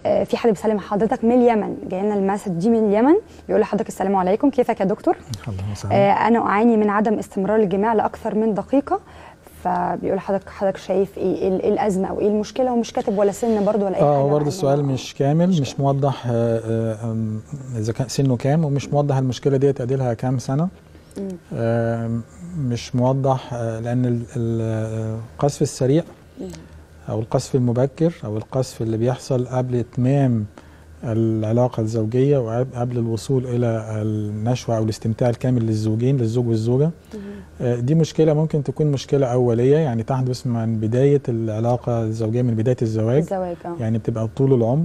آه، في حد بيسلم حضرتك من اليمن جاي لنا المسج دي من اليمن بيقول لحضرتك السلام عليكم كيفك يا دكتور اللهم صل آه، انا اعاني من عدم استمرار الجماع لاكثر من دقيقه فبيقول حضرتك حضرتك شايف ايه إيه ال- إيه الازمه او ايه المشكله ومش كاتب ولا سن برضو ولا اي حاجه اه برضه معينة. السؤال مش كامل مش موضح آه، آه، آم، اذا كان سنه كام ومش موضح المشكله دي تقدي لها كام سنه مم. آم، مش موضح آه، لان ال- ال- آه، القذف السريع مم. او القذف المبكر او القذف اللي بيحصل قبل اتمام العلاقه الزوجيه وقبل الوصول الى النشوه او الاستمتاع الكامل للزوجين للزوج والزوجه مم. آه، دي مشكله ممكن تكون مشكله اوليه يعني تحدث من بدايه العلاقه الزوجيه من بدايه الزواج الزواج اه يعني بتبقى طول العمر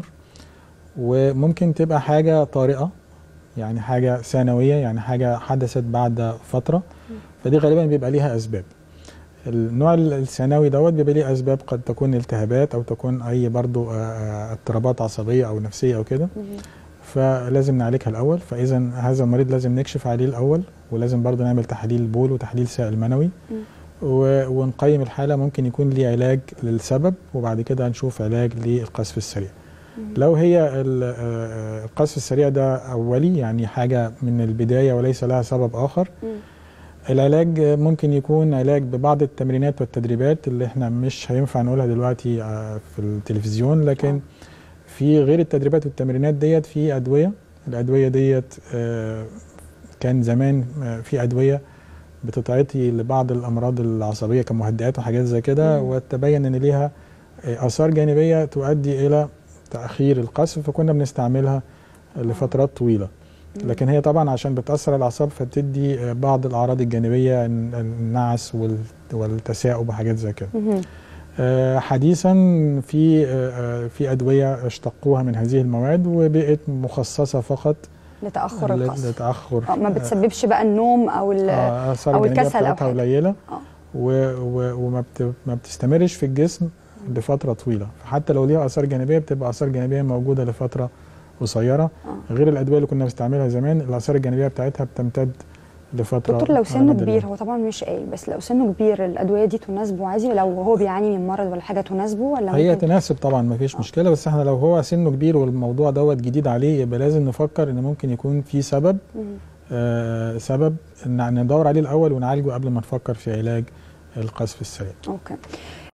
وممكن تبقى حاجة طارئة يعني حاجة ثانوية يعني حاجة حدثت بعد فترة فدي غالبا بيبقى ليها أسباب النوع الثانوي دوت بيبقى ليه أسباب قد تكون التهابات أو تكون أي برضو آه، آه، اضطرابات عصبية أو نفسية أو كده مم. فلازم نعالجها الأول فإذا هذا المريض لازم نكشف عليه الأول ولازم برضو نعمل تحليل بول وتحليل سائل منوي مم. و- ونقيم الحالة ممكن يكون ليه علاج للسبب وبعد كده هنشوف علاج للقذف السريع لو هي ال- آه، القذف السريع ده أولي يعني حاجة من البداية وليس لها سبب آخر مم. العلاج ممكن يكون علاج ببعض التمرينات والتدريبات اللي احنا مش هينفع نقولها دلوقتي آه، في التلفزيون لكن في غير التدريبات والتمرينات ديت في أدوية الأدوية ديت آه، كان زمان آه، في أدوية بتتعطي لبعض الأمراض العصبية كمهدئات وحاجات زي كده مم. وتبين إن ليها آه، آثار جانبية تؤدي إلى تأخير القذف فكنا بنستعملها لفترات طويلة لكن هي طبعا عشان بتأثر على الأعصاب فبتدي آه، بعض الأعراض الجانبية الن- النعس وال- والتثاؤب وحاجات زي كده مم. آه، حديثا في آه، آه، في أدوية اشتقوها من هذه المواد وبقت مخصصة فقط لتاخر ل- القصف لتأخر آه، ما بتسببش بقى النوم او ال- آه، آثار أو الجانبية الكسل أو بتاعتها حاجة. قليلة آه. و- و- وما بت- ما بتستمرش في الجسم لفترة طويلة حتى لو ليها آثار جانبية بتبقى آثار جانبية موجودة لفترة قصيرة آه. غير الأدوية اللي كنا بنستعملها زمان الآثار الجانبية بتاعتها بتمتد لفترة دكتور لو على سنه مدى كبير اليوم. هو طبعا مش قايل بس لو سنه كبير الادويه دي تناسبه عادي لو هو بيعاني من مرض ولا حاجه تناسبه ولا هي ممكن تناسب طبعا ما فيش آه. مشكلة بس احنا لو هو سنه كبير والموضوع دوت جديد عليه يبقى لازم نفكر ان ممكن يكون في سبب مم. آه سبب ان ندور عليه الأول ونعالجه قبل ما نفكر في علاج القذف السريع اوكي